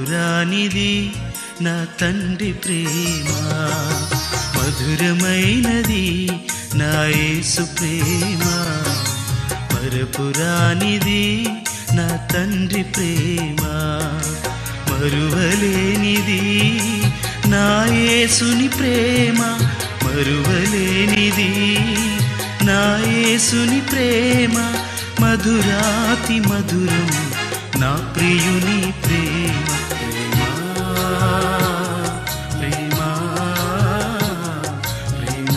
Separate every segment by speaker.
Speaker 1: మరపురానిది నా తండ్రి ప్రేమ మధురమైనది నా యేసు ప్రేమ మరపురానిది నా తండ్రి ప్రేమ మరువలేనిది నా యేసుని ప్రేమ మరువలేనిది నా యేసుని ప్రేమ మధురాతి మధురం నా ప్రియుని ప్రేమ ప్రేమ ప్రేమ ప్రేమ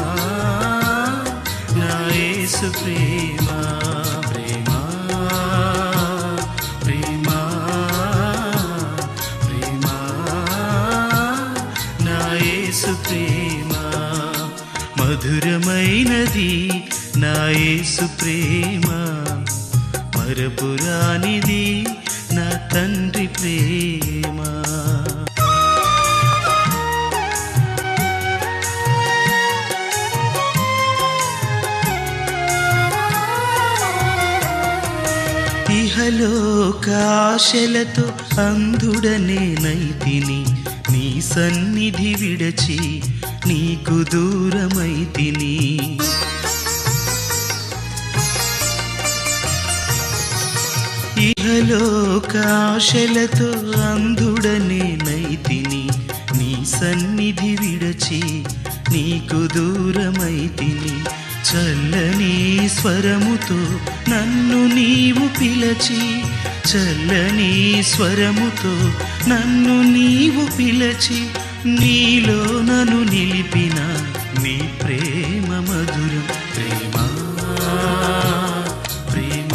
Speaker 1: నా యేసు ప్రేమ ప్రేమ ప్రేమ ప్రేమ నా యేసు ప్రేమ మధురమైనది నా యేసు ప్రేమ మరపురానిది నా తండ్రి ప్రేమ ఇహలోకాశలతో అంధుడనే నైతిని నీ సన్నిధి విడచి నీకు దూరమైతిని ఇహలోకాశలతో అంధుడనే నైతిని నీ సన్నిధి విడచి నీకు దూరమైతిని చల్లని స్వరముతో నన్ను నీవు పిలచి చల్లని స్వరముతో నన్ను నీవు పిలచి నీలో నన్ను నిలిపిన నీ ప్రేమ మధురం ప్రేమ ప్రేమ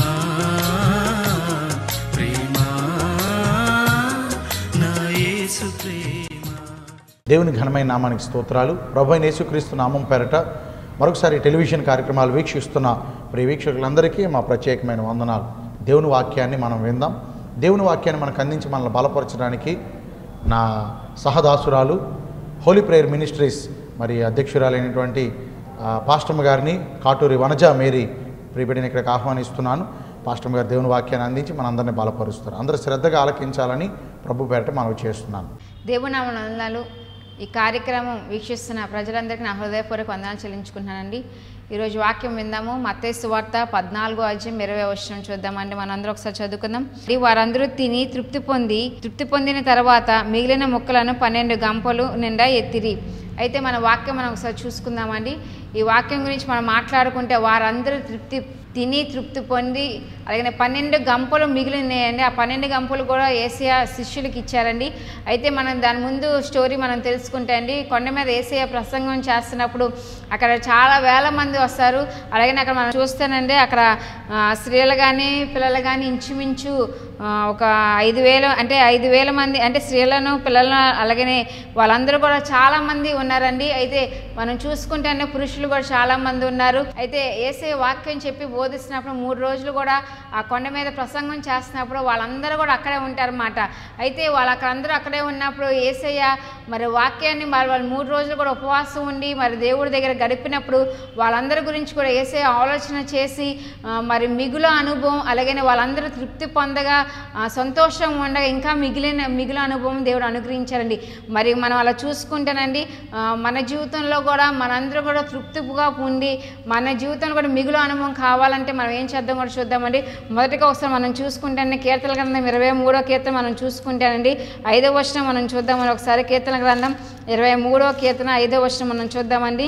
Speaker 1: ప్రేమ నా యేసు ప్రేమ
Speaker 2: దేవుని ఘనమైన నామానికి స్తోత్రాలు ప్రభు అయిన యేసుక్రీస్తు నామం పేరట మరొకసారి టెలివిజన్ కార్యక్రమాలు వీక్షిస్తున్న ప్రియ వీక్షకులందరికీ మా ప్రత్యేకమైన వందనాలు దేవుని వాక్యాన్ని మనం విందాం దేవుని వాక్యాన్ని మనకు అందించి మనల్ని బలపరచడానికి నా సహదాసురాలు హోలీ ప్రేయర్ మినిస్ట్రీస్ మరి అధ్యక్షురాలైనటువంటి ఆ, పాస్టమ్ గారిని కాటూరి వనజ మేరీ ప్రియబిడ్డని ఇక్కడికి ఆహ్వానిస్తున్నాను పాస్టమ్ గారు దేవుని వాక్యాన్ని అందించి మనందరినీ బలపరుస్తారు అందరూ శ్రద్ధగా ఆలకించాలని ప్రభు పేరట మనవి చేస్తున్నాను
Speaker 3: దేవునామ వందనాలు ఈ కార్యక్రమం వీక్షిస్తున్న ప్రజలందరికీ నా హృదయపూర్వక వందనాలు చెల్లించుకుంటున్నానండి ఈరోజు వాక్యం విందాము మత్తేసు వార్త పద్నాలుగో అధ్యాయం ఇరవై వచ్చిన చూద్దామండి మనందరం ఒకసారి చదువుకుందాం ఈ వారందరూ తిని తృప్తి పొంది తృప్తి పొందిన తర్వాత మిగిలిన ముక్కలను పన్నెండు గంపలు నిండా ఎత్తిరి అయితే మన వాక్యం మనం ఒకసారి చూసుకుందామండి ఈ వాక్యం గురించి మనం మాట్లాడుకుంటే వారందరూ తృప్తి తిని తృప్తి పొంది అలాగే పన్నెండు గంపలు మిగిలినాయండి ఆ పన్నెండు గంపలు కూడా ఏసియా శిష్యులకి ఇచ్చారండి అయితే మనం దాని ముందు స్టోరీ మనం తెలుసుకుంటే అండి కొండ మీద ఏసియా ప్రసంగం చేస్తున్నప్పుడు అక్కడ చాలా వేల మంది వస్తారు అలాగే అక్కడ మనం చూస్తేనండి అక్కడ ఆ, స్త్రీలు కానీ పిల్లలు కానీ ఇంచుమించు ఆ, ఒక ఐదు వేలు అంటే ఐదు వేల మంది అంటే స్త్రీలను పిల్లలను అలాగనే వాళ్ళందరూ కూడా చాలా మంది ఉన్నారండి అయితే మనం చూసుకుంటే పురుషులు కూడా చాలా మంది ఉన్నారు అయితే ఏసే వాక్యం చెప్పి బోధిస్తున్నప్పుడు మూడు రోజులు కూడా ఆ కొండ మీద ప్రసంగం చేస్తున్నప్పుడు వాళ్ళందరూ కూడా అక్కడే ఉంటారన్నమాట అయితే వాళ్ళు అక్కడ అందరూ అక్కడే ఉన్నప్పుడు ఏసయ్య మరి వాక్యాన్ని మరి వాళ్ళు మూడు రోజులు కూడా ఉపవాసం ఉండి మరి దేవుడి దగ్గర గడిపినప్పుడు వాళ్ళందరి గురించి కూడా ఏసే ఆలోచన చేసి ఆ, మరి మిగుల అనుభవం అలాగనే వాళ్ళందరూ తృప్తి పొందగా ఆ, సంతోషం ఉండగా ఇంకా మిగిలిన మిగుల అనుభవం దేవుడు అనుగ్రహించారండి మరి మనం అలా చూసుకుంటేనండి ఆ, మన జీవితంలో కూడా మనందరూ కూడా తృప్తిగా ఉండి మన జీవితంలో కూడా మిగులు అనుభవం కావాలంటే మనం ఏం చేద్దాం కూడా చూద్దామండి మొదటిగా ఒకసారి మనం చూసుకుంటే కీర్తన గ్రంథం ఇరవై మూడో కీర్తన మనం చూసుకుంటానండి ఐదో వర్షం మనం చూద్దామని ఒకసారి కీర్తన గ్రంథం ఇరవై మూడో కీర్తన ఐదో వర్షం మనం చూద్దామండి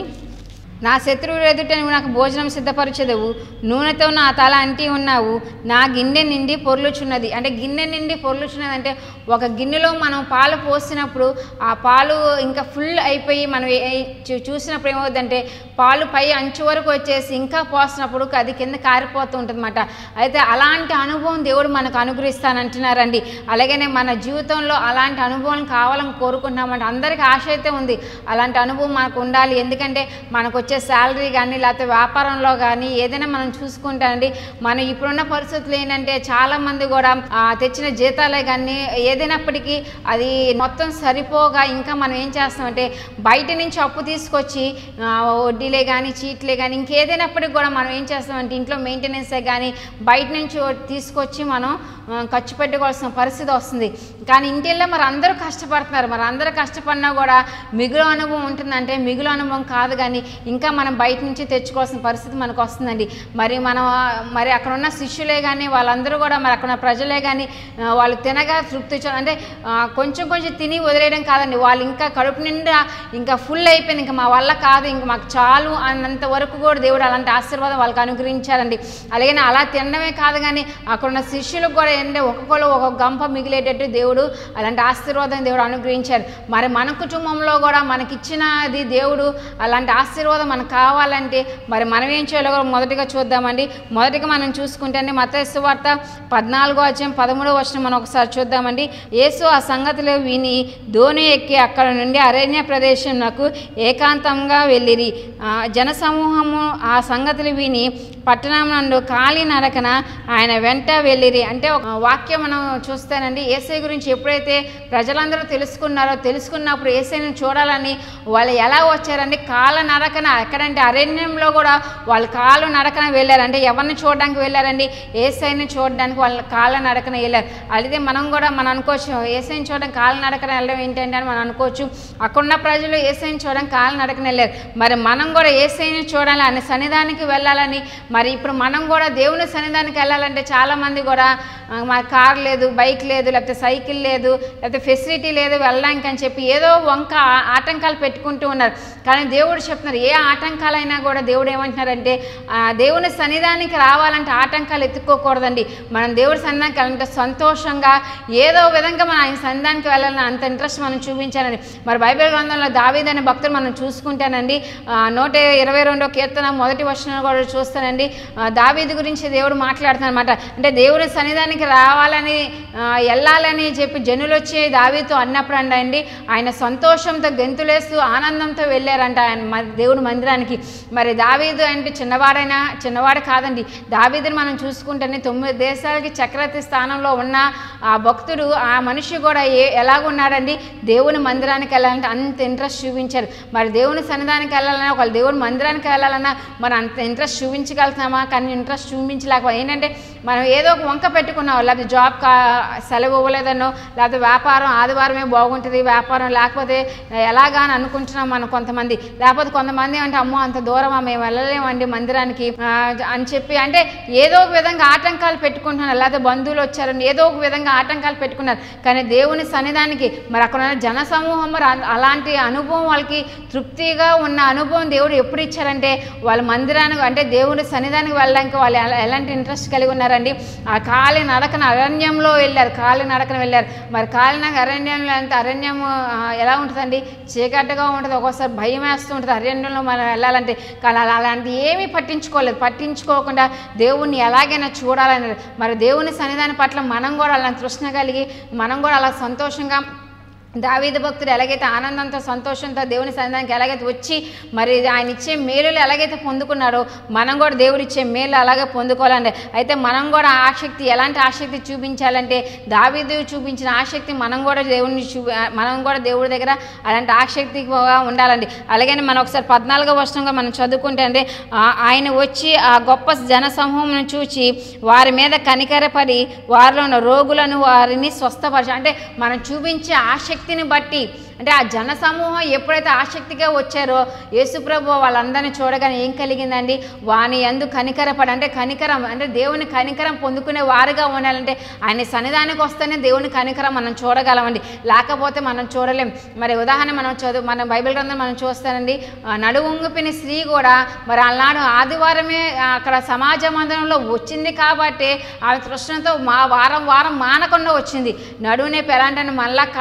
Speaker 3: నా శత్రువులు ఎదుట నువ్వు నాకు భోజనం సిద్ధపరచెదవు నూనెతో నా తల అంటి ఉన్నావు నా గిన్నె నిండి పొర్లుచున్నది అంటే గిన్నె నిండి పొర్లుచున్నది అంటే ఒక గిన్నెలో మనం పాలు పోసినప్పుడు ఆ పాలు ఇంకా ఫుల్ అయిపోయి మనం ఏ- ఏ- చూ- చూసినప్పుడు ఏమవుతుందంటే పాలు పై అంచు వరకు వచ్చేసి ఇంకా పోసినప్పుడు అది కింద కారిపోతూ ఉంటుందన్నమాట అయితే అలాంటి అనుభవం దేవుడు మనకు అనుగ్రహిస్తానంటున్నారండి అలాగనే మన జీవితంలో అలాంటి అనుభవం కావాలని కోరుకుంటున్నామంటే అందరికీ ఆశ అయితే ఉంది అలాంటి అనుభవం మనకు ఉండాలి ఎందుకంటే మనకు వచ్చే వచ్చే శాలరీ కానీ లేకపోతే వ్యాపారంలో కానీ ఏదైనా మనం చూసుకుంటానండి మనం ఇప్పుడున్న పరిస్థితులు ఏంటంటే చాలామంది కూడా ఆ, తెచ్చిన జీతాలే కానీ ఏదైనప్పటికీ అది మొత్తం సరిపోగా ఇంకా మనం ఏం చేస్తామంటే బయట నుంచి అప్పు తీసుకొచ్చి ఆ, వడ్డీలే కానీ చీట్లే కానీ ఇంకేదైనప్పటికీ కూడా మనం ఏం చేస్తామంటే ఇంట్లో మెయింటెనెన్సే కానీ బయట నుంచి తీసుకొచ్చి మనం ఆ, ఖర్చు పెట్టుకోవాల్సిన పరిస్థితి వస్తుంది కానీ ఇంటిల్లో మరి అందరూ కష్టపడుతున్నారు మరి అందరూ కష్టపడినా కూడా మిగులు అనుభవం ఉంటుందంటే మిగులు అనుభవం కాదు కానీ ఇంకా మనం బయట నుంచి తెచ్చుకోవాల్సిన పరిస్థితి మనకు వస్తుందండి మరి మనం ఆ, మరి అక్కడ ఉన్న శిష్యులే కానీ వాళ్ళందరూ కూడా మరి అక్కడ ఉన్న ప్రజలే కానీ ఆ, వాళ్ళు తినగా తృప్తి చ- అంటే ఆ, కొంచెం కొంచెం తిని వదిలేయడం కాదండి వాళ్ళు ఇంకా కడుపు నిండా ఇంకా ఫుల్ అయిపోయింది ఇంకా మా వల్ల కాదు ఇంకా మాకు చాలు అన్నంత వరకు కూడా దేవుడు అలాంటి ఆశీర్వాదం వాళ్ళకి అనుగ్రహించారండి అలాగే అలా తినడమే కాదు కానీ అక్కడ ఉన్న శిష్యులకు కూడా ఏంటంటే ఒక్కొక్కరు ఒక్కొక్క గంప మిగిలేటట్టు దేవుడు అలాంటి ఆశీర్వాదం దేవుడు అనుగ్రహించారు మరి మన కుటుంబంలో కూడా మనకిచ్చినది దేవుడు అలాంటి ఆశీర్వాదం మనకు కావాలంటే మరి మనం ఏం చేయాలో కూడా మొదటిగా చూద్దామండి మొదటిగా మనం చూసుకుంటే మతస్సు వార్త పద్నాలుగో అధ్యాయం పదమూడో వచ్చిన మనం ఒకసారి చూద్దామండి యేసు ఆ సంగతిలో విని ధోని ఎక్కి అక్కడ నుండి అరణ్య ప్రదేశంకు ఏకాంతంగా వెళ్ళిరి ఆ, జనసమూహము ఆ సంగతులు విని పట్టణం నందు ఖాళీ నరకన ఆయన వెంట వెళ్ళిరి అంటే ఒక వాక్యం మనం చూస్తానండి ఏసై గురించి ఎప్పుడైతే ప్రజలందరూ తెలుసుకున్నారో తెలుసుకున్నప్పుడు ఏసైని చూడాలని వాళ్ళు ఎలా వచ్చారండి కాళ్ళ నరకన ఎక్కడంటే అరణ్యంలో కూడా వాళ్ళు కాళ్ళు నరకన వెళ్ళారు అంటే ఎవరిని చూడడానికి వెళ్ళారండి ఏసైని చూడడానికి వాళ్ళ కాళ్ళ నరకన వెళ్ళారు అయితే మనం కూడా మనం అనుకోవచ్చు ఏసైని చూడడానికి కాళ్ళ నరకన వెళ్ళడం ఏంటంటే అని మనం అనుకోవచ్చు అక్కడున్న ప్రజలు ఏసైని చూడడానికి కాళ్ళ నరకన వెళ్ళారు మరి మనం కూడా ఏసైని చూడాలి అనే సన్నిధానికి వెళ్ళాలని మరి ఇప్పుడు మనం కూడా దేవుని సన్నిధానికి వెళ్ళాలంటే చాలామంది కూడా ఆ, మా కార్ లేదు బైక్ లేదు లేకపోతే సైకిల్ లేదు లేకపోతే ఫెసిలిటీ లేదు వెళ్ళడానికి అని చెప్పి ఏదో వంక ఆ- ఆటంకాలు పెట్టుకుంటూ ఉన్నారు కానీ దేవుడు చెప్తున్నారు ఏ ఆటంకాలైనా కూడా దేవుడు ఏమంటున్నారంటే ఆ, దేవుని సన్నిధానికి రావాలంటే ఆటంకాలు ఎత్తుక్కోకూడదండి మనం దేవుడి సన్నిధానికి వెళ్ళాలంటే సంతోషంగా ఏదో విధంగా మనం ఆయన సన్నిధానికి వెళ్ళాలని అంత ఇంట్రెస్ట్ మనం చూపించానండి మరి బైబిల్ గ్రంథంలో దావీద్ అనే భక్తులు మనం చూసుకుంటానండి ఆ, నూట ఇరవై రెండో కీర్తన మొదటి వర్షం కూడా చూస్తానండి ఆ, దావీదు గురించి దేవుడు మాట్లాడుతున్నారు అనమాట అంటే దేవుని సన్నిధానికి రావాలని ఆ, వెళ్ళాలని చెప్పి జనులు వచ్చి దావీతో అన్నప్పుడు అండి ఆయన సంతోషంతో గెంతులేస్తూ ఆనందంతో వెళ్ళారంట ఆయన మ- దేవుని మందిరానికి మరి దావీదు అంటే చిన్నవాడైనా చిన్నవాడు కాదండి దావీదుని మనం చూసుకుంటేనే తొమ్మిది దేశాలకి చక్రవర్తి స్థానంలో ఉన్న ఆ భక్తుడు ఆ మనిషి కూడా ఏ ఎలాగున్నాడండి దేవుని మందిరానికి వెళ్ళాలంటే అంత ఇంట్రెస్ట్ చూపించారు మరి దేవుని సన్నిధానికి వెళ్ళాలన్నా ఒకళ్ళు దేవుని మందిరానికి వెళ్ళాలన్నా మనం అంత ఇంట్రెస్ట్ చూపించగలుగుతామా కానీ ఇంట్రెస్ట్ చూపించలేకపోతే ఏంటంటే మనం ఏదో ఒక వంక పెట్టుకున్నాం లేకపోతే జాబ్ కా సెలవు ఇవ్వలేదనో లేకపోతే వ్యాపారం ఆదివారమే బాగుంటుంది వ్యాపారం లేకపోతే ఎలాగా అని అనుకుంటున్నాం మనం కొంతమంది లేకపోతే కొంతమంది అంటే అమ్మో అంత దూరమా మేము వెళ్ళలేమండి మందిరానికి ఆ, అని చెప్పి అంటే ఏదో ఒక విధంగా ఆటంకాలు పెట్టుకుంటున్నారు లేకపోతే బంధువులు వచ్చారని ఏదో ఒక విధంగా ఆటంకాలు పెట్టుకున్నారు కానీ దేవుని సన్నిధానికి మరి అక్కడ ఉన్న జన సమూహం మరి అ- అలాంటి అనుభవం వాళ్ళకి తృప్తిగా ఉన్న అనుభవం దేవుడు ఎప్పుడు ఇచ్చారంటే వాళ్ళ మందిరానికి అంటే దేవుని సన్నిధానికి వెళ్ళడానికి వాళ్ళు ఎలా- ఎలాంటి ఇంట్రెస్ట్ కలిగి ఉన్నారండి ఆ కాలి నడకన అరణ్యంలో వెళ్ళారు కాలి నడకన వెళ్ళారు మరి కాలినక అరణ్యంలో అంటే అరణ్యం ఆ, ఎలా ఉంటుందండి చీకట్టుగా ఉంటుంది ఒక్కోసారి భయం వేస్తూ ఉంటుంది అరణ్యంలో మనం వెళ్ళాలంటే కానీ అలా అలాంటి ఏమీ పట్టించుకోలేదు పట్టించుకోకుండా దేవుణ్ణి ఎలాగైనా చూడాలని మరి దేవుని సన్నిధానం పట్ల మనం కూడా అలా తృష్ణ కలిగి మనం కూడా అలా సంతోషంగా దావీదు భక్తుడు ఎలాగైతే ఆనందంతో సంతోషంతో దేవుని సన్నిధానికి ఎలాగైతే వచ్చి మరి ఆయన ఇచ్చే మేలులు ఎలాగైతే పొందుకున్నారో మనం కూడా దేవుడు ఇచ్చే మేలు అలాగే పొందుకోవాలండి అయితే మనం కూడా ఆసక్తి ఎలాంటి ఆసక్తి చూపించాలంటే దావీదు చూపించిన ఆసక్తి మనం కూడా దేవుని చూ మనం కూడా దేవుడి దగ్గర అలాంటి ఆసక్తిగా ఉండాలండి అలాగే మనం ఒకసారి పద్నాలుగో వర్షంగా మనం చదువుకుంటే అంటే ఆ- ఆయన వచ్చి ఆ గొప్ప జన సమూహం చూచి వారి మీద కనికరపడి వారిలో ఉన్న రోగులను వారిని స్వస్థపరచ అంటే మనం చూపించే ఆసక్తిని బట్టి అంటే ఆ జన సమూహం ఎప్పుడైతే ఆసక్తిగా వచ్చారో యేసుప్రభు వాళ్ళందరినీ చూడగానే ఏం కలిగిందండి వాని ఎందు కనికరపడి అంటే కనికరం అంటే దేవుని కనికరం పొందుకునే వారుగా ఉండాలంటే ఆయన సన్నిధానికి వస్తేనే దేవుని కనికరం మనం చూడగలమండి లేకపోతే మనం చూడలేం మరి ఉదాహరణ మనం చదువు మన బైబిల్ గ్రంథం మనం చూస్తానండి ఆ, నడువుంగిపిన స్త్రీ కూడా మరి ఆనాడు ఆదివారమే ఆ, అక్కడ సమాజ మందిరంలో వచ్చింది కాబట్టి ఆమె తృష్ణతో మా వారం వారం మానకుండా వచ్చింది నడువు నొప్పి ఎలాంటి మళ్ళా కాదండి ఆమె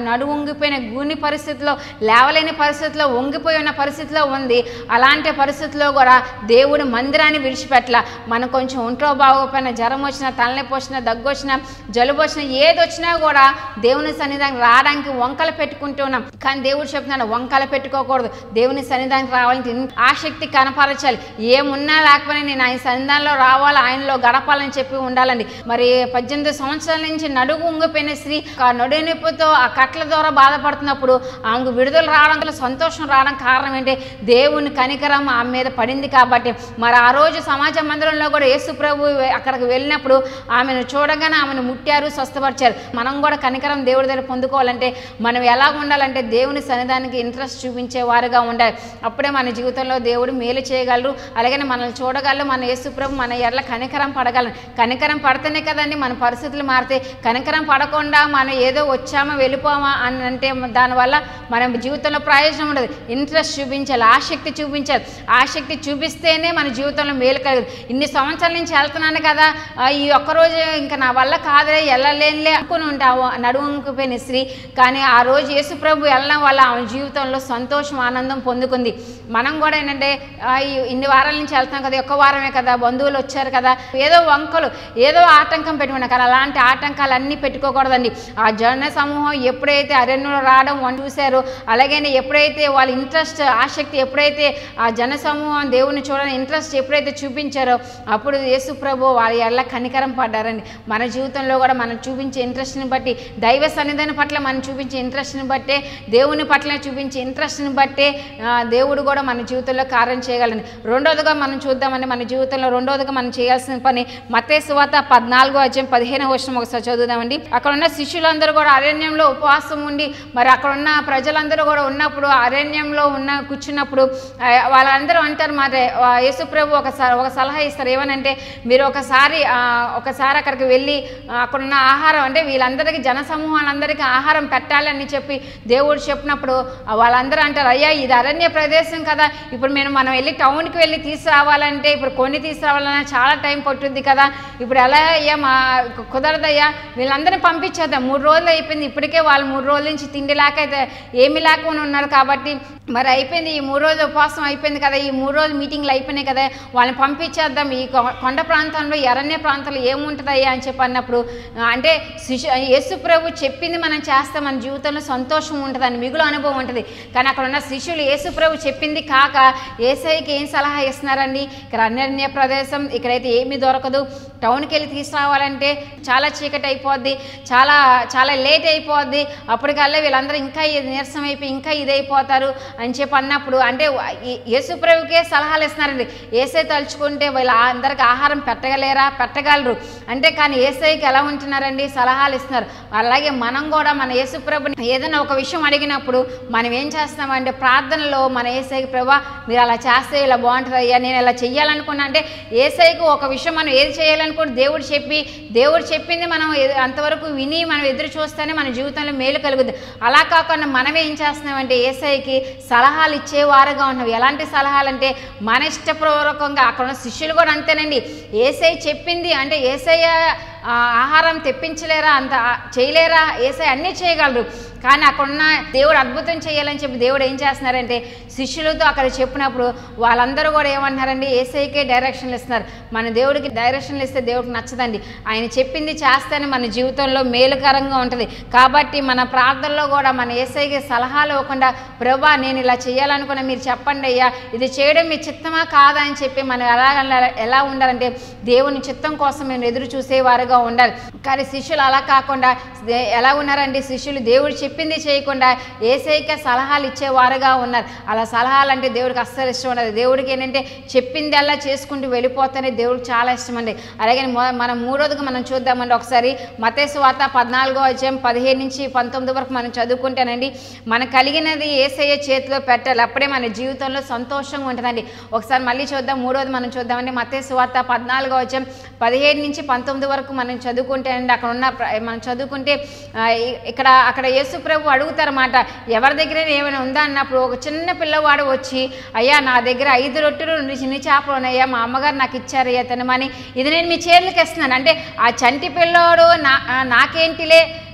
Speaker 3: నడు వంగిపోయిన గూని పరిస్థితిలో లేవలేని పరిస్థితిలో వంగిపోయి ఉన్న పరిస్థితిలో ఉంది అలాంటి పరిస్థితిలో కూడా దేవుడు మందిరాన్ని విడిచిపెట్టల మనం కొంచెం ఒంట్లో బాగోపోయినా జ్వరం వచ్చినా తలనొప్పి వచ్చినా దగ్గు వచ్చినా జలుబు వచ్చినా ఏది వచ్చినా కూడా దేవుని సన్నిధానికి రావడానికి వంకలు పెట్టుకుంటూ ఉన్నాం కానీ దేవుడు చెప్తున్నాడు వంకలు పెట్టుకోకూడదు దేవుని సన్నిధానికి రావాలంటే ఇన్- ఆసక్తి కనపరచాలి ఏమున్నా లేకపోయినా నేను ఆయన సన్నిధానంలో రావాలి ఆయనలో గడపాలని చెప్పి ఉండాలండి మరి పద్దెనిమిది సంవత్సరాల నుంచి నడుగు ఉంగిపోయిన స్త్రీ ఆ నడు నొప్పితో ఆ కట్ల ద్వారా బాధపడుతున్నప్పుడు ఆమెకు విడుదల రావడం సంతోషం రావడం కారణం ఏంటి దేవుని కనికరం ఆమె మీద పడింది కాబట్టి మరి ఆ రోజు సమాజ మందిరంలో కూడా యేసు ప్రభు అక్కడికి వెళ్ళినప్పుడు ఆమెను చూడగానే ఆమెను ముట్టారు స్వస్థపరిచారు మనం కూడా కనికరం దేవుడి దగ్గర పొందుకోవాలంటే మనం ఎలా ఉండాలంటే దేవుని సన్నిధానికి ఇంట్రెస్ట్ చూపించే వారుగా ఉండాలి అప్పుడే మన జీవితంలో దేవుడు మేలు చేయగలరు అలాగనే మనల్ని చూడగలరు మన యేసు ప్రభు మన ఎర్ల కనికరం పడగలరు కనికరం పడితేనే కదండి మన పరిస్థితులు మారితే కనికరం పడకుండా మనం ఏదో వచ్చామా వెళ్ళిపోమా అని అంటే దానివల్ల మన జీవితంలో ప్రయోజనం ఉండదు ఇంట్రెస్ట్ చూపించాలి ఆసక్తి చూపించాలి ఆసక్తి చూపిస్తేనే మన జీవితంలో మేలు కలగదు ఇన్ని సంవత్సరాల నుంచి వెళ్తున్నాను కదా ఆ, ఈ ఒక్కరోజు ఇంకా నా వల్ల కాదులే వెళ్ళలేనులే అనుకుని ఉంటావు నడుముకుపోయిన స్త్రీ కానీ ఆ రోజు యేసు ప్రభు వెళ్ళడం వల్ల ఆమె జీవితంలో సంతోషం ఆనందం పొందుకుంది మనం కూడా ఏంటంటే ఆ, ఈ- ఇన్ని వారాల నుంచి వెళ్తాం కదా ఒక్క వారమే కదా బంధువులు వచ్చారు కదా ఏదో వంకలు ఏదో ఆటంకం పెట్టుకున్నాం కానీ అలాంటి ఆటంకాలు అన్నీ పెట్టుకోకూడదండి ఆ జన సమూహం ఎప్పుడైతే అరణ్యంలో రావడం వాళ్ళు చూశారో అలాగే ఎప్పుడైతే వాళ్ళ ఇంట్రెస్ట్ ఆసక్తి ఎప్పుడైతే ఆ జన సమూహం దేవుని చూడని ఇంట్రెస్ట్ ఎప్పుడైతే చూపించారో అప్పుడు యేసు ప్రభు వాళ్ళ ఎల్ల కనికరం పడ్డారండి మన జీవితంలో కూడా మనం చూపించే ఇంట్రెస్ట్ని బట్టి దైవ సన్నిధానం పట్ల మనం చూపించే ఇంట్రెస్ట్ని బట్టే దేవుని పట్ల చూపించే ఇంట్రెస్ట్ని బట్టే ఆ, దేవుడు కూడా మన జీవితంలో కార్యం చేయగలండి రెండోదిగా మనం చూద్దామండి మన జీవితంలో రెండోదిగా మనం చేయాల్సిన పని మతేశ్వాత పద్నాలుగో అధ్యాయం పదిహేను వర్షం ఒకసారి చదువుదామండి అక్కడ ఉన్న శిష్యులందరూ కూడా అరణ్యంలో ఉపవాసం ఉండి మరి అక్కడ ఉన్న ప్రజలందరూ కూడా ఉన్నప్పుడు అరణ్యంలో ఉన్న కూర్చున్నప్పుడు ఆ, వాళ్ళందరూ అంటారు మరి ఆ, యేసుప్రభు ఒక స- ఒక సలహా ఇస్తారు ఏమనంటే మీరు ఒకసారి ఆ, ఒకసారి అక్కడికి వెళ్ళి ఆ, అక్కడున్న ఆహారం అంటే వీళ్ళందరికీ జన సమూహాలందరికీ ఆహారం పెట్టాలని చెప్పి దేవుడు చెప్పినప్పుడు ఆ, వాళ్ళందరూ అంటారు అయ్యా ఇది అరణ్య ప్రదేశం కదా ఇప్పుడు మేము మనం వెళ్ళి టౌన్కి వెళ్ళి తీసుకురావాలంటే ఇప్పుడు కొన్ని తీసుకురావాలన్నా చాలా టైం పట్టుద్ది కదా ఇప్పుడు ఎలా అయ్యా మా కుదరదయ్యా వీళ్ళందరినీ పంపించేద్దాం మూడు రోజులు అయిపోయింది ఇప్పటికే వాళ్ళు మూడు రోజుల నుంచి తిండి లేక అయితే ఏమి లేకుండా ఉన్నారు కాబట్టి మరి అయిపోయింది ఈ మూడు రోజులు ఉపవాసం అయిపోయింది కదా ఈ మూడు రోజులు మీటింగ్లు అయిపోయినాయి కదా వాళ్ళని పంపించేద్దాం ఈ కొ- కొండ ప్రాంతంలో ఎరణ్య ప్రాంతంలో ఏముంటుందయ్యా అని చెప్పి అన్నప్పుడు ఆ, అంటే శిశు యేసు ప్రభు చెప్పింది మనం చేస్తే మన జీవితంలో సంతోషం ఉంటుందని మిగులు అనుభవం ఉంటుంది కానీ అక్కడ ఉన్న శిష్యులు యేసు ప్రభు చెప్పింది కాక ఏసైకి ఏం సలహా ఇస్తున్నారండి ఇక్కడ అరణ్య ప్రదేశం ఇక్కడైతే ఏమీ దొరకదు టౌన్కి వెళ్ళి తీసుకురావాలంటే చాలా చీకటి అయిపోద్ది చాలా చాలా లేట్ అయిపోద్ది అప్పటికల్లా వీళ్ళందరూ ఇంకా ఇది నీరసం అయిపోయి ఇంకా ఇది అయిపోతారు అని చెప్పి అన్నప్పుడు అంటే ఈ- యేసుప్రభుకే సలహాలు ఇస్తున్నారండి ఏసై తలుచుకుంటే వీళ్ళ అందరికి ఆహారం పెట్టగలేరా పెట్టగలరు అంటే కానీ ఏసైకి ఎలా ఉంటున్నారండి సలహాలు ఇస్తున్నారు అలాగే మనం కూడా మన యేసుప్రభుని ఏదైనా ఒక విషయం అడిగినప్పుడు మనం ఏం చేస్తామంటే ప్రార్థనలో మన ఏసైకి ప్రభా మీరు అలా చేస్తే ఇలా బాగుంటుంది అయ్యా నేను ఇలా చెయ్యాలనుకున్నా అంటే ఏసైకి ఒక విషయం మనం ఏది చేయాలనుకుంటే దేవుడు చెప్పి దేవుడు చెప్పింది మనం ఎ- అంతవరకు విని మనం ఎదురు చూస్తేనే మన జీవితంలో మేలు కలుగుద్ది అలా కాకుండా మనం ఏం చేస్తున్నామంటే ఏసైకి సలహాలు ఇచ్చేవారుగా ఉన్నాం ఎలాంటి సలహాలు అంటే మన ఇష్టపూర్వకంగా అక్కడ ఉన్న శిష్యులు కూడా అంతేనండి ఏసై చెప్పింది అంటే ఏసయ్య ఆ, ఆహారం తెప్పించలేరా అంత ఆ, చేయలేరా ఏసై అన్నీ చేయగలరు కానీ అక్కడ ఉన్న దేవుడు అద్భుతం చేయాలని చెప్పి దేవుడు ఏం చేస్తున్నారంటే శిష్యులతో అక్కడ చెప్పినప్పుడు వాళ్ళందరూ కూడా ఏమంటున్నారండి ఏసైకే డైరెక్షన్లు ఇస్తున్నారు మన దేవుడికి డైరెక్షన్లు ఇస్తే దేవుడికి నచ్చదండి ఆయన చెప్పింది చేస్తేనే మన జీవితంలో మేలుకరంగా ఉంటుంది కాబట్టి మన ప్రార్థనలో కూడా మన ఏసైకి సలహాలు ఇవ్వకుండా ప్రభా నేను ఇలా చేయాలనుకున్నా మీరు చెప్పండి అయ్యా ఇది చేయడం మీ చిత్తమా కాదా అని చెప్పి మనం ఎలా ఎలా ఉండాలంటే దేవుని చిత్తం కోసం మేము ఎదురు చూసేవారుగా ఉండాలి కానీ శిష్యులు అలా కాకుండా దే- ఎలా ఉన్నారండి శిష్యులు దేవుడు చెప్పింది చేయకుండా ఏసైక సలహాలు ఇచ్చేవారుగా ఉన్నారు అలా సలహాలు అంటే దేవుడికి అస్సలు ఇష్టం ఉండదు దేవుడికి ఏంటంటే చెప్పిందల్లా చేసుకుంటూ వెళ్ళిపోతేనే దేవుడికి చాలా ఇష్టం అండి అలాగే మొ- మనం మూడోదిగా మనం చూద్దామండి ఒకసారి మతేసు వార్త పద్నాలుగో అధ్యాయం పదిహేను నుంచి పంతొమ్మిది వరకు మనం చదువుకుంటానండి మనకు కలిగినది ఏసయ్య చేతిలో పెట్టాలి అప్పుడే మన జీవితంలో సంతోషంగా ఉంటుందండి ఒకసారి మళ్ళీ చూద్దాం మూడోది మనం చూద్దామండి మతేసు వార్త పద్నాలుగో అధ్యాయం పదిహేడు నుంచి పంతొమ్మిది వరకు మనం చదువుకుంటానండి అక్కడ ఉన్న ప్ర- మనం చదువుకుంటే ఆ, ఇ- ఇక్కడ అక్కడ యేసు ప్రభు అడుగుతారన్నమాట ఎవరి దగ్గర ఏమైనా ఉందా అన్నప్పుడు ఒక చిన్న పిల్లవాడు వచ్చి అయ్యా నా దగ్గర ఐదు రొట్టెలు రెండు చిన్ని చేపలు ఉన్నాయ్యా మా అమ్మగారు నాకు ఇచ్చారయ్యా తినమని ఇది నేను మీ చేతులకి ఇస్తున్నాను అంటే ఆ చంటి పిల్లోడు నా ఆ, నాకేంటిలే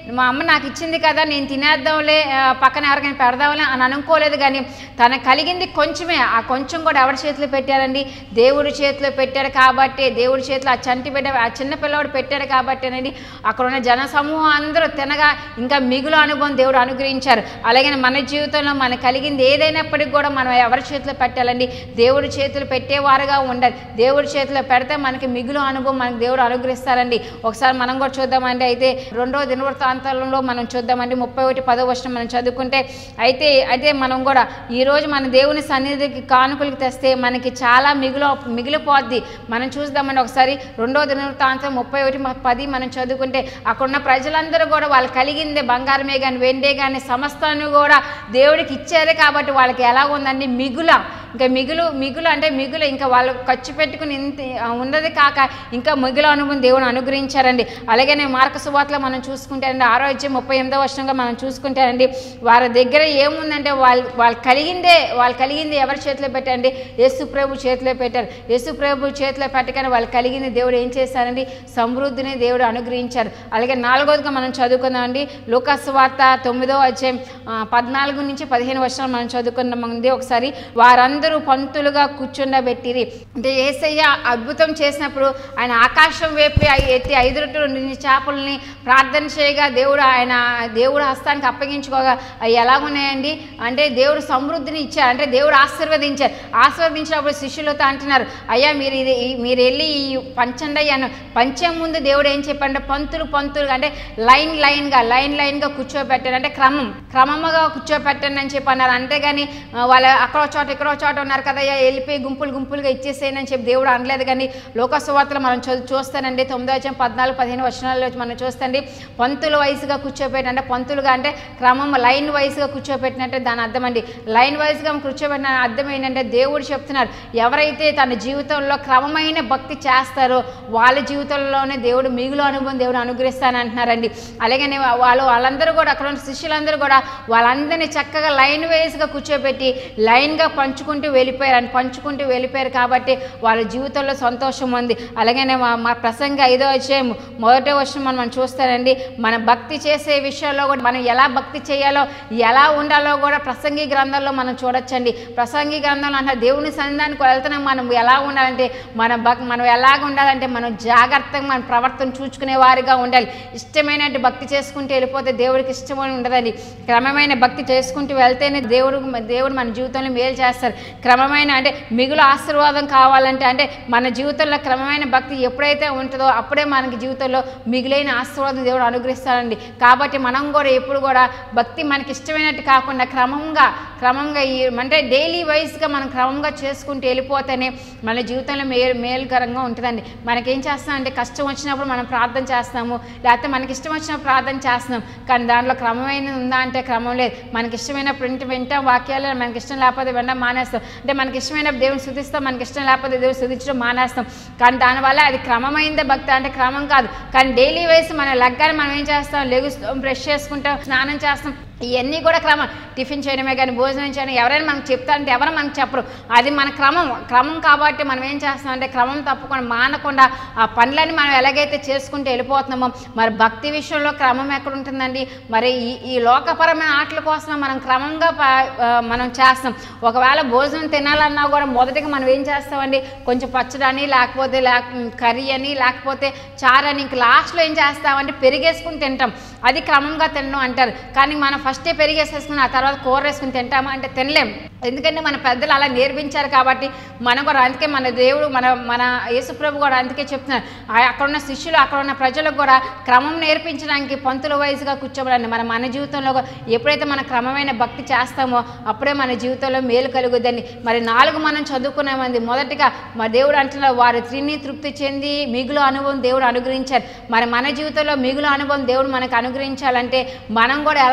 Speaker 3: మా అమ్మ నాకు ఇచ్చింది కదా నేను తినేద్దాంలే ఆ, పక్కన ఎవరికైనా పెడదాంలే అని అనుకోలేదు కానీ తనకు కలిగింది కొంచెమే ఆ కొంచెం కూడా ఎవరి చేతిలో పెట్టారండి దేవుడి చేతిలో పెట్టాడు కాబట్టి దేవుడి చేతిలో ఆ చంటి బిడ్డ ఆ చిన్న పిల్లవాడు పెట్టాడు కాబట్టి అనేది అక్కడ ఉన్న జన సమూహం అందరూ తినగా ఇంకా మిగులు అనుభవం దేవుడు అనుగ్రహించారు అలాగే మన జీవితంలో మనకు కలిగింది ఏదైనప్పటికీ కూడా మనం ఎవరి చేతిలో పెట్టాలండి దేవుడి చేతులు పెట్టేవారుగా ఉండాలి దేవుడి చేతిలో పెడితే మనకి మిగులు అనుభవం మనకి దేవుడు అనుగ్రహిస్తారండి ఒకసారి మనం కూడా చూద్దామండి అయితే రెండో దినవృత్తాంతాలలో మనం చూద్దామండి ముప్పై ఒకటి పదో వర్షం మనం చదువుకుంటే అయితే అయితే మనం కూడా ఈరోజు మన దేవుని సన్నిధికి కానుకలకు తెస్తే మనకి చాలా మిగులు మిగిలిపోద్ది మనం చూద్దామండి ఒకసారి రెండో దినవృత్తాంతం ముప్పై ఒకటి మ- పది మనం చదువుకుంటే అక్కడున్న ప్రజలందరూ కూడా వాళ్ళు కలిగిందే బంగారమే కానీ వెండే కానీ సమస్తాన్ని కూడా దేవుడికి ఇచ్చారే కాబట్టి వాళ్ళకి ఎలా ఉందండి మిగుల ఇంకా మిగులు మిగులు అంటే మిగులు ఇంకా వాళ్ళు ఖర్చు పెట్టుకుని ఇంత ఆ, ఉన్నది కాక ఇంకా మిగులు అనుభవం దేవుని అనుగ్రహించారండి అలాగనే మార్క సువార్తలో మనం చూసుకుంటారండి ఆరోగ్యం ముప్పై ఎనిమిదో వర్షంగా మనం చూసుకుంటారండి వారి దగ్గర ఏముందంటే వాళ్ళు వాళ్ళు కలిగిందే వాళ్ళు కలిగింది ఎవరి చేతిలో పెట్టారండి యేసు ప్రభు చేతిలో పెట్టారు యేసు ప్రభు చేతిలో పెట్టగానే వాళ్ళు కలిగింది దేవుడు ఏం చేశారండి సమృద్ధిని దేవుడు అనుగ్రహించారు అలాగే నాలుగోదిగా మనం చదువుకుందామండి లూకాసు వార్త తొమ్మిదో అధ్యాయం ఆ, పద్నాలుగు నుంచి పదిహేను వర్షాలు మనం చదువుకున్నాం ఉంది ఒకసారి వారందరూ పంతులుగా కూర్చుండబెట్టిరి అంటే ఏసయ్య అద్భుతం చేసినప్పుడు ఆయన ఆకాశం వైపు ఐ- ఎత్తి ఐదు రొట్టెలు రెండు చేపలని ప్రార్థన చేయగా దేవుడు ఆయన దేవుడు హస్తానికి అప్పగించుకోగా అవి ఎలా ఉన్నాయండి అంటే దేవుడు సమృద్ధిని ఇచ్చారు అంటే దేవుడు ఆశీర్వదించారు ఆశీర్వదించినప్పుడు శిష్యులతో అంటున్నారు అయ్యా మీరు ఇది ఈ- మీరు వెళ్ళి ఈ పంచండి అయ్యాను పంచే ముందు దేవుడు ఏం చెప్పంటే పంతులు పంతులుగా అంటే లైన్ లైన్గా లైన్ లైన్గా కూర్చోబెట్టారు అంటే క్రమం క్రమముగా కూర్చోబెట్టండి అని చెప్పి అన్నారు అంతేగాని ఆ, వాళ్ళ అక్కడో చోట ఇక్కడో చోట ఉన్నారు కదా అయ్యా వెళ్ళిపోయి గుంపులు గుంపులుగా ఇచ్చేసేయని అని చెప్పి దేవుడు అనలేదు కానీ లోకసువార్తలు మనం చదువు చూస్తానండి తొమ్మిదో వచ్చాం పద్నాలుగు పదిహేను వర్షాలలో మనం చూస్తండి పంతుల వయసుగా కూర్చోబెట్టి అంటే పంతులుగా అంటే క్రమం లైన్ వైజ్గా కూర్చోబెట్టినట్టే దాని అర్థం అండి లైన్ వైజ్గా కూర్చోబెట్టిన అర్థం ఏంటంటే దేవుడు చెప్తున్నారు ఎవరైతే తన జీవితంలో క్రమమైన భక్తి చేస్తారో వాళ్ళ జీవితంలోనే దేవుడు మిగులు అనుభవం దేవుడు అనుగ్రహిస్తానంటున్నారండి అలాగనే వాళ్ళు వాళ్ళందరూ కూడా అక్కడ ఉన్న శిష్యులందరూ కూడా వాళ్ళందరినీ చక్కగా లైన్ వైజ్గా కూర్చోబెట్టి లైన్గా పంచుకుంటూ వెళ్ళిపోయారు పంచుకుంటూ వెళ్ళిపోయారు కాబట్టి వాళ్ళ జీవితంలో సంతోషం ఉంది అలాగనే మా మా ప్రసంగ ఐదో అధ్యాయం మొదటి వర్షం మనం మనం చూస్తారండి మన భక్తి చేసే విషయంలో కూడా మనం ఎలా భక్తి చేయాలో ఎలా ఉండాలో కూడా ప్రసంగి గ్రంథంలో మనం చూడొచ్చండి ప్రసంగి గ్రంథంలో అంటే దేవుని సన్నిధానికి వెళ్తున్నాం మనం ఎలా ఉండాలంటే మన భక్ మనం ఎలాగ ఉండాలంటే మనం జాగ్రత్తగా మన ప్రవర్తన చూసుకునే వారిగా ఉండాలి ఇష్టమైనట్టు భక్తి చేసుకుంటూ వెళ్ళిపోతే దేవుడికి ఇష్టమని ఉండదండి క్రమమైన భక్తి చేసుకుంటూ వెళ్తేనే దేవుడు దేవుడు మన జీవితంలో మేలు చేస్తారు క్రమమైన అంటే మిగులు ఆశీర్వాదం కావాలంటే అంటే మన జీవితంలో క్రమమైన భక్తి ఎప్పుడైతే ఉంటుందో అప్పుడే మనకి జీవితంలో మిగిలైన ఆశీర్వాదం దేవుడు అనుగ్రహిస్తాడండి కాబట్టి మనం కూడా ఎప్పుడు కూడా భక్తి మనకి ఇష్టమైనట్టు కాకుండా క్రమంగా క్రమంగా ఈ అంటే డైలీ వైజ్గా మనం క్రమంగా చేసుకుంటూ వెళ్ళిపోతేనే మన జీవితంలో మే మేలుకరంగా ఉంటుందండి మనకేం చేస్తాం అంటే కష్టం వచ్చినప్పుడు మనం ప్రార్థన చేస్తాము లేకపోతే మనకి ఇష్టం వచ్చినప్పుడు ప్రార్థన చేస్తున్నాం కానీ దాంట్లో క్రమమైన ఉందా అంటే క్రమం లేదు మనకి ఇష్టమైన ప్రింట్ వింటాం వాక్యాలు మనకి ఇష్టం లేకపోతే వినడం మానేస్తాం అంటే మనకి ఇష్టమైన దేవుని శుద్ధిస్తాం మనకి ఇష్టం లేకపోతే దేవుని శుద్ధించడం మానేస్తాం కానీ దానివల్ల అది క్రమమైందే భక్తి అంటే క్రమం కాదు కానీ డైలీ వైస్ మన లగ్గాన్ని మనం ఏం చేస్తాం లెగుస్తాం బ్రష్ చేసుకుంటాం స్నానం చేస్తాం ఇవన్నీ కూడా క్రమం టిఫిన్ చేయడమే కానీ భోజనం చేయడం ఎవరైనా మనకు చెప్తా అంటే ఎవరు మనకు చెప్పరు అది మన క్రమం క్రమం కాబట్టి మనం ఏం చేస్తాం అంటే క్రమం తప్పకుండా మానకుండా ఆ పనులన్నీ మనం ఎలాగైతే చేసుకుంటూ వెళ్ళిపోతున్నామో మరి భక్తి విషయంలో క్రమం ఎక్కడ ఉంటుందండి మరి ఈ ఈ లోకపరమైన ఆటల కోసం మనం క్రమంగా ప- ఆ, మనం చేస్తాం ఒకవేళ భోజనం తినాలన్నా కూడా మొదటిగా మనం ఏం చేస్తామండి కొంచెం పచ్చడని లేకపోతే లేక కర్రీ అని లేకపోతే చారని ఇంక లాస్ట్లో ఏం చేస్తామంటే పెరిగేసుకుని తింటాం అది క్రమంగా తినడం అంటారు కానీ మనం ఫస్టే పెరిగేసేసుకుని ఆ తర్వాత కూర వేసుకుని తింటామా అంటే తినలేం ఎందుకంటే మన పెద్దలు అలా నేర్పించారు కాబట్టి మనం కూడా అందుకే మన దేవుడు మన మన యేసుప్రభు కూడా అందుకే చెప్తున్నారు ఆ- అక్కడ ఉన్న శిష్యులు అక్కడ ఉన్న ప్రజలకు కూడా క్రమం నేర్పించడానికి పంతుల వయసుగా కూర్చోబడండి మన మన జీవితంలో కూడా ఎప్పుడైతే మన క్రమమైన భక్తి చేస్తామో అప్పుడే మన జీవితంలో మేలు కలుగుద్దండి మరి నాలుగు మనం చదువుకున్నామంది మొదటిగా మా దేవుడు అంటున్నారు వారు త్రిని తృప్తి చెంది మిగులు అనుభవం దేవుడు అనుగ్రహించారు మరి మన జీవితంలో మిగులు అనుభవం దేవుడు మనకు అనుగ్రహించాలంటే మనం కూడా ఎలా ఉండాలంటే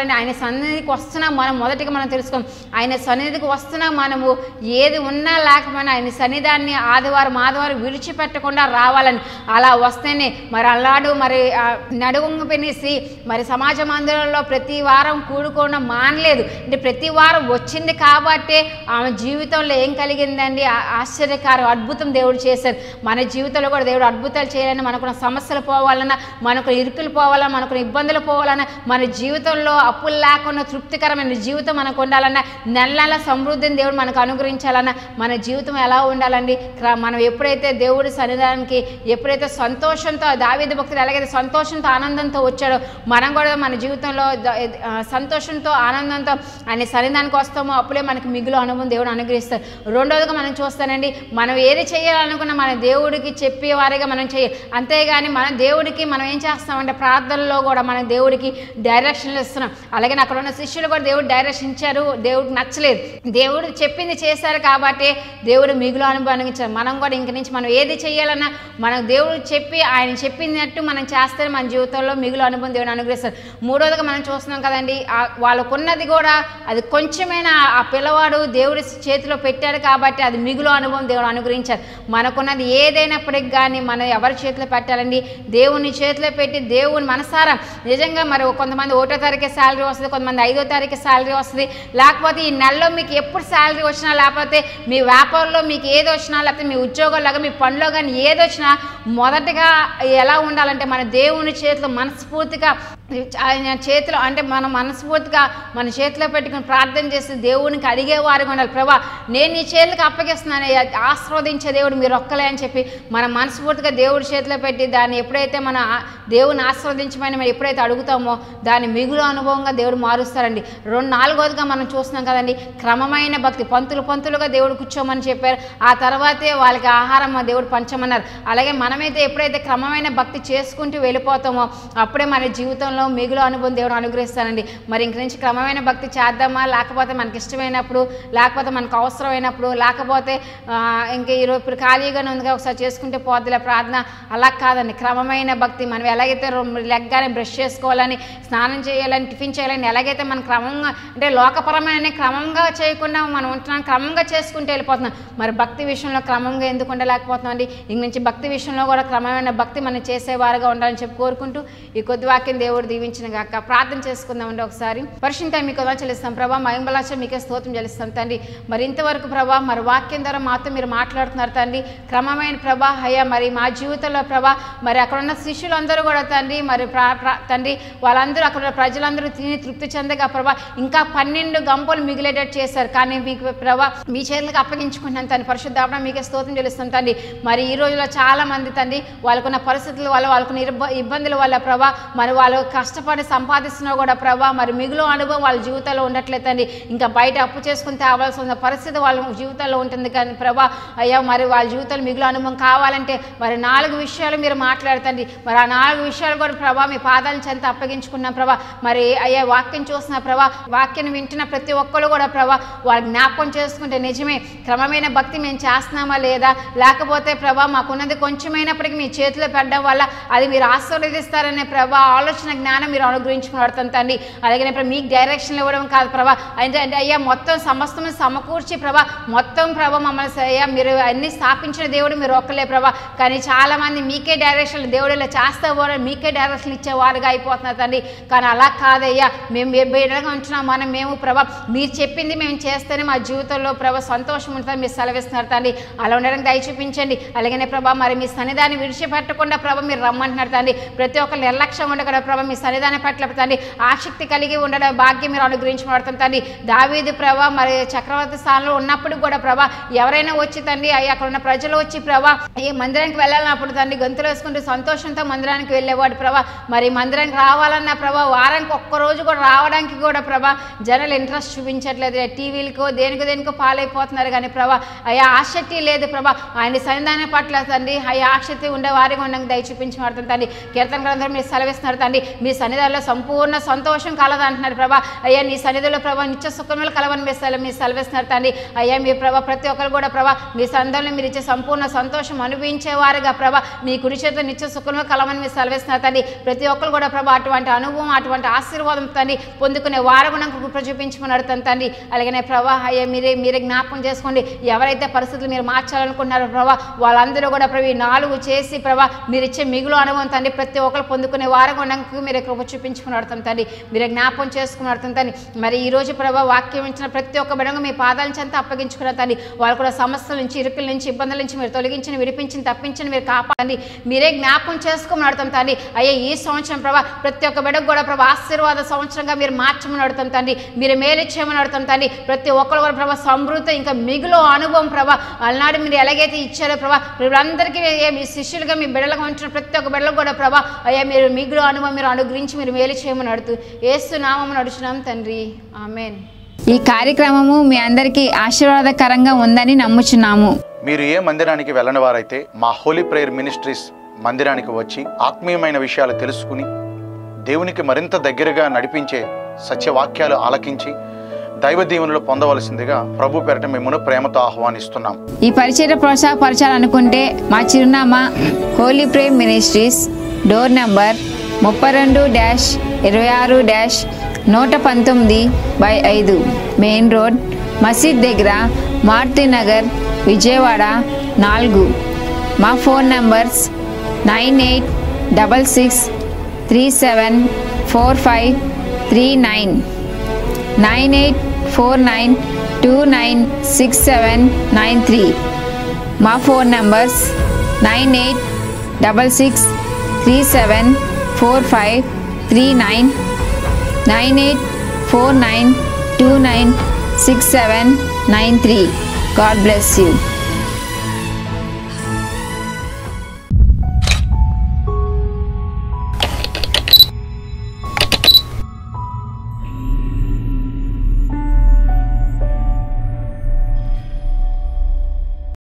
Speaker 3: కావాలంటే ఆయన సన్నిధికి వస్తున్నాం మనం మొదటిగా మనం తెలుసుకోం ఆయన సన్నిధికి వస్తున్నాం మనము ఏది ఉన్నా లేకపోయినా ఆయన సన్నిధాన్ని ఆదివారం ఆదివారం విడిచిపెట్టకుండా రావాలని అలా వస్తేనే మరి అల్లాడు మరి ఆ, నడుము పెనేసి మరి సమాజ మందిరంలో ప్రతి వారం కూడుకోవడం మానలేదు అంటే ప్రతి వారం వచ్చింది కాబట్టే ఆమె జీవితంలో ఏం కలిగిందండి ఆ- ఆశ్చర్యకారం అద్భుతం దేవుడు చేశారు మన జీవితంలో కూడా దేవుడు అద్భుతాలు చేయాలని మనకున్న సమస్యలు పోవాలన్నా మనకు ఇరుకులు పోవాలన్నా మనకు ఇబ్బందులు పోవాలన్నా మన జీవితంలో అప్పులు లేకుండా తృప్తికరమైన జీవితం మనకు ఉండాలన్నా నెల నెల సమృద్ధిని దేవుడు మనకు అనుగ్రహించాలన్నా మన జీవితం ఎలా ఉండాలండి క్ర- మనం ఎప్పుడైతే దేవుడి సన్నిధానానికి ఎప్పుడైతే సంతోషంతో దావేది భక్తులు ఎలాగైతే సంతోషంతో ఆనందంతో వచ్చాడో మనం కూడా మన జీవితంలో ద- ఆ, సంతోషంతో ఆనందంతో ఆయన సన్నిధానికి వస్తామో అప్పుడే మనకి మిగులు అనుభవం దేవుడు అనుగ్రహిస్తారు రెండోదిగా మనం చూస్తానండి మనం ఏది చేయాలనుకున్నా మన దేవుడికి చెప్పేవారిగా మనం చేయాలి అంతేగాని మన దేవుడికి మనం ఏం చేస్తామంటే ప్రార్థనలో కూడా మనం దేవుడికి డైరెక్షన్లు ఇస్తున్నాం అలాగే అక్కడ ఉన్న శిష్యులు కూడా దేవుడు డైరెక్షన్ ఇచ్చారు దేవుడికి నచ్చలేదు దేవుడు చెప్పింది చేశారు కాబట్టి దేవుడు మిగులు అనుభవం ఇచ్చారు మనం కూడా ఇంక నుంచి మనం ఏది చేయాలన్నా మనం దేవుడు చెప్పి ఆయన చెప్పినట్టు మనం చేస్తే మన జీవితంలో మిగులు అనుభవం దేవుడు అనుగ్రహిస్తారు మూడోదిగా మనం చూస్తున్నాం కదండి ఆ- వాళ్ళకున్నది కూడా అది కొంచెమైనా ఆ పిల్లవాడు దేవుడి చేతిలో పెట్టాడు కాబట్టి అది మిగులు అనుభవం దేవుడు అనుగ్రహించారు మనకున్నది ఏదైనప్పటికి కానీ మనం ఎవరి చేతిలో పెట్టాలండి దేవుని చేతిలో పెట్టి దేవుని మనసారా నిజంగా మరి కొంతమంది ఒకటో తారీఖు శాలరీ వస్తుంది కొంతమంది ఐదో తారీఖు శాలరీ వస్తుంది లేకపోతే ఈ నెలలో మీకు ఎప్పుడు శాలరీ వచ్చినా లేకపోతే మీ వ్యాపారంలో మీకు ఏది వచ్చినా లేకపోతే మీ ఉద్యోగంలాగా మీ పనిలో కానీ ఏది వచ్చినా మొదటగా ఎలా ఉండాలంటే మన దేవుని చేతిలో మనస్ఫూర్తిగా ఆయన చేతిలో అంటే మనం మనస్ఫూర్తిగా మన చేతిలో పెట్టుకుని ప్రార్థన చేసి దేవునికి అడిగేవారుగా ఉండాలి ప్రభా నేను నీ చేతులకు అప్పగిస్తున్నాను అయ్యా, ఆస్వాదించే దేవుడు మీరు ఒక్కలే అని చెప్పి మనం మనస్ఫూర్తిగా దేవుడి చేతిలో పెట్టి దాన్ని ఎప్పుడైతే మన ఆ- దేవుని ఆస్వాదించమని మనం ఎప్పుడైతే అడుగుతామో దాన్ని మిగులు అనుభవంగా దేవుడు మారుస్తారండి రెండు నాలుగోదిగా మనం చూస్తున్నాం కదండి క్రమమైన భక్తి పంతులు పంతులుగా దేవుడు కూర్చోమని చెప్పారు ఆ తర్వాతే వాళ్ళకి ఆహారం మా దేవుడు పంచమన్నారు అలాగే మనమైతే ఎప్పుడైతే క్రమమైన భక్తి చేసుకుంటూ వెళ్ళిపోతామో అప్పుడే మన జీవితంలో మిగులు అనుభవం దేవుడు అనుగ్రహిస్తానండి మరి ఇంక నుంచి క్రమమైన భక్తి చేద్దామా లేకపోతే మనకి ఇష్టమైనప్పుడు లేకపోతే మనకు అవసరమైనప్పుడు లేకపోతే ఆ, ఇంక ఈరోజు ఇప్పుడు ఖాళీగానే ఉంది కదా ఒకసారి చేసుకుంటే పోద్దులే ప్రార్థన అలా కాదండి క్రమమైన భక్తి మనం ఎలాగైతే రొ- లెగ్గానే బ్రష్ చేసుకోవాలని స్నానం చేయాలని టిఫిన్ చేయాలని ఎలాగైతే మనం క్రమంగా అంటే లోకపరమైన క్రమంగా చేయకుండా మనం ఉంటున్నాం క్రమంగా చేసుకుంటూ వెళ్ళిపోతున్నాం మరి భక్తి విషయంలో క్రమంగా ఎందుకు ఉండలేకపోతున్నాం అండి ఇంక నుంచి భక్తి విషయంలో కూడా క్రమమైన భక్తి మనం చేసేవారుగా ఉండాలని చెప్పి కోరుకుంటూ ఈ కొద్ది వాక్యం దేవుడు దీవించిన గాక ప్రార్థన చేసుకుందామండి ఒకసారి పరిశుద్ధ మీకు వందనాలు చెల్లిస్తాం ప్రభా మహిమలాచ మీకే స్తోత్రం చెల్లిస్తాం తండ్రి మరి ఇంతవరకు ప్రభా మరి వాక్యం ద్వారా మాతో మీరు మాట్లాడుతున్నారు తండ్రి క్రమమైన ప్రభా అయ్యా మరి మా జీవితంలో ప్రభా మరి అక్కడ ఉన్న శిష్యులందరూ కూడా తండ్రి మరి ప్రా ప్రా- తండ్రి వాళ్ళందరూ అక్కడ ఉన్న ప్రజలందరూ తిని తృప్తి చెందగా ప్రభా ఇంకా పన్నెండు గంపలు మిగిలేటట్టు చేశారు కానీ మీకు ప్రభా మీ చేతులకు అప్పగించుకుంటున్నాను తండ్రి పరిశుద్ధాపన మీకే స్తోత్రం చెల్లిస్తాం తండ్రి మరి ఈ రోజులో చాలా మంది తండ్రి వాళ్ళకున్న పరిస్థితుల వల్ల వాళ్ళకున్న ఇబ్బ- ఇబ్బందుల వల్ల ప్రభా మరి వాళ్ళు కష్టపడి సంపాదిస్తున్నా కూడా ప్రభా మరి మిగులు అనుభవం వాళ్ళ జీవితంలో ఉండట్లేదు తండ్రి ఇంకా బయట అప్పు చేసుకుని తేవాల్సి ఉన్న పరిస్థితి వాళ్ళ జీవితంలో ఉంటుంది కానీ ప్రభా అయ్యా మరి వాళ్ళ జీవితంలో మిగులు అనుభవం కావాలంటే మరి నాలుగు విషయాలు మీరు మాట్లాడుతండి మరి ఆ నాలుగు విషయాలు కూడా ప్రభా మీ పాదాలను చెంత అప్పగించుకున్నాం ప్రభా మరి అయ్యా వాక్యం చూస్తున్న ప్రభా వాక్యం వింటున్న ప్రతి ఒక్కరు కూడా ప్రభా వాళ్ళ జ్ఞాపకం చేసుకుంటే నిజమే క్రమమైన భక్తి మేము చేస్తున్నామా లేదా లేకపోతే ప్రభా మాకున్నది కొంచెమైనప్పటికీ మీ చేతిలో పెట్టడం వల్ల అది మీరు ఆశీర్వదిస్తారనే ప్రభా ఆలోచన జ్ఞానం మీరు అనుగ్రహించుకుని తండ్రి అలాగే ప్రభా మీకు డైరెక్షన్ ఇవ్వడం కాదు ప్రభా అంటే అంటే అయ్యా మొత్తం సమస్తం సమకూర్చి ప్రభా మొత్తం ప్రభా మమ్మల్ని స- అయ్యా మీరు అన్ని స్థాపించిన దేవుడు మీరు ఒక్కలే ప్రభా కానీ చాలా మంది మీకే డైరెక్షన్ దేవుడు ఇలా చేస్తా పోవడం మీకే డైరెక్షన్ ఇచ్చేవారుగా అయిపోతున్నారు తండ్రి కానీ అలా కాదయ్యా మేము మీరు బిడ్డగా ఉంటున్నాం మనం మేము ప్రభా మీరు చెప్పింది మేము చేస్తేనే మా జీవితంలో ప్రభా సంతోషం ఉంటుంది మీరు సెలవిస్తున్నారు తండ్రి అలా ఉండడానికి దయ చూపించండి అలాగనే ప్రభా మరి మీ సన్నిధాన్ని విడిచిపెట్టకుండా ప్రభా మీరు రమ్మంటున్నారు తండ్రి ప్రతి ఒక్కరు నిర్లక్ష్యం ఉండకుండా ప్రభా మీ సన్నిధానం పట్ల తండ్రి ఆసక్తి కలిగి ఉండడం భాగ్యం మీరు అనుగ్రహించబడుతుంది తండ్రి దావీదు ప్రభా మరి చక్రవర్తి స్థానంలో ఉన్నప్పుడు కూడా ప్రభా ఎవరైనా వచ్చి తండ్రి అయ్యి అక్కడ ఉన్న ప్రజలు వచ్చి ప్రభా ఈ మందిరానికి వెళ్ళాలన్నప్పుడు తండ్రి గంతులు వేసుకుంటూ సంతోషంతో మందిరానికి వెళ్ళేవాడు ప్రభా మరి మందిరానికి రావాలన్న ప్రభా వారానికి ఒక్క రోజు కూడా రావడానికి కూడా ప్రభా జనాలు ఇంట్రెస్ట్ చూపించట్లేదు టీవీలకో దేనికో దేనికో పాలైపోతున్నారు కానీ ప్రభా అయ్యా ఆసక్తి లేదు ప్రభా ఆయన సన్నిధానం పట్ల తండ్రి అయ్యా ఆసక్తి ఉండే వారిగా ఉండడానికి దయ చూపించబడుతుంది తండ్రి కీర్తన గ్రంథం మీరు సెలవిస్తున్నారు తండ్రి మీ సన్నిధానంలో సంపూర్ణ సంతోషం కలదంటున్నారు ప్రభా అయ్యా నీ సన్నిధిలో ప్రభా నిత్య సుఖములు కలవని మీ సెలవు మీ సెలవిస్తున్నారు తండ్రి అయ్యా మీ ప్రభా ప్రతి ఒక్కరు కూడా ప్రభా మీ సందర్లో మీరు ఇచ్చే సంపూర్ణ సంతోషం అనుభవించేవారుగా ప్రభా మీ కుడి చేత నిత్య సుఖములు కలవని మీరు సెలవిస్తున్నారు తండ్రి ప్రతి ఒక్కరు కూడా ప్రభా అటువంటి అనుభవం అటువంటి ఆశీర్వాదం తండ్రి పొందుకునే వారగుణకు కృప చూపించమని అడుగుతాను తండ్రి అలాగనే ప్రభా అయ్యా మీరే మీరే జ్ఞాపకం చేసుకోండి ఎవరైతే పరిస్థితులు మీరు మార్చాలనుకుంటున్నారో ప్రభా వాళ్ళందరూ కూడా ప్రభు ఈ నాలుగు చేసి ప్రభా మీరు ఇచ్చే మిగులు అనుభవం తండ్రి ప్రతి ఒక్కరు పొందుకునే వారగుణకు మీరే కృప చూపించుకుని అడుగుతాం తండ్రి మీరే జ్ఞాపకం చేసుకుని అడుగుతాం తండ్రి మరి ఈ రోజు ప్రభా వాక్యం ఇచ్చిన ప్రతి ఒక్క బిడంగా మీ పాదాల చెంత అప్పగించుకున్న తండ్రి వాళ్ళు కూడా సమస్యల నుంచి ఇరుకుల నుంచి ఇబ్బందుల నుంచి మీరు తొలగించిన విడిపించిన తప్పించిన మీరు కాపాడండి మీరే జ్ఞాపకం చేసుకోమని అడుగుతాం తండ్రి అయ్యా ఈ సంవత్సరం ప్రభా ప్రతి ఒక్క బిడకు కూడా ప్రభా ఆశీర్వాద సంవత్సరంగా మీరు మార్చమని అడుగుతాం తండ్రి మీరు మేలు చేయమని అడుగుతాం తండ్రి ప్రతి ఒక్కరు కూడా ప్రభా సమృద్ధి ఇంకా మిగులు అనుభవం ప్రభా అలనాడు మీరు ఎలాగైతే ఇచ్చారో ప్రభా వీళ్ళందరికీ ఏ మీ శిష్యులుగా మీ బిడ్డలుగా ఉంచిన ప్రతి ఒక్క బిడ్డలకు కూడా ప్రభా అయ్యా మీరు మిగులు అనుభవం మీరు అనుగ్రహించి మీరు మేలు చేయమని అడుగుతూ ఏసు నామం నడుచున్నాం తండ్రి ఆమెన్ ఈ కార్యక్రమము మీ అందరికీ ఆశీర్వాదకరంగా ఉందని నమ్ముచున్నాము
Speaker 2: మీరు ఏ మందిరానికి వెళ్ళని వారైతే మా హోలీ ప్రేయర్ మినిస్ట్రీస్ మందిరానికి వచ్చి ఆత్మీయమైన విషయాలు తెలుసుకుని దేవునికి మరింత దగ్గరగా నడిపించే సత్యవాక్యాలు ఆలకించి దైవ దీవెనలు పొందవలసిందిగా ప్రభు పేరట మిమ్మల్ని ప్రేమతో ఆహ్వానిస్తున్నాం
Speaker 3: ఈ పరిచయ ప్రోత్సాహపరచాలనుకుంటే మా చిరునామా holy Prem ministries door number ముప్పై రెండు డ్యాష్ ఇరవై ఆరు డ్యాష్ నూట పంతొమ్మిది బై ఐదు మెయిన్ రోడ్ మసీద్ దగ్గర మారుతి నగర్ విజయవాడ నాలుగు మా phone numbers nine eight double six three seven four five three nine nine eight four nine two nine six seven nine three మా phone numbers nine eight double six three seven four five three nine nine eight four nine two nine six seven nine three God bless you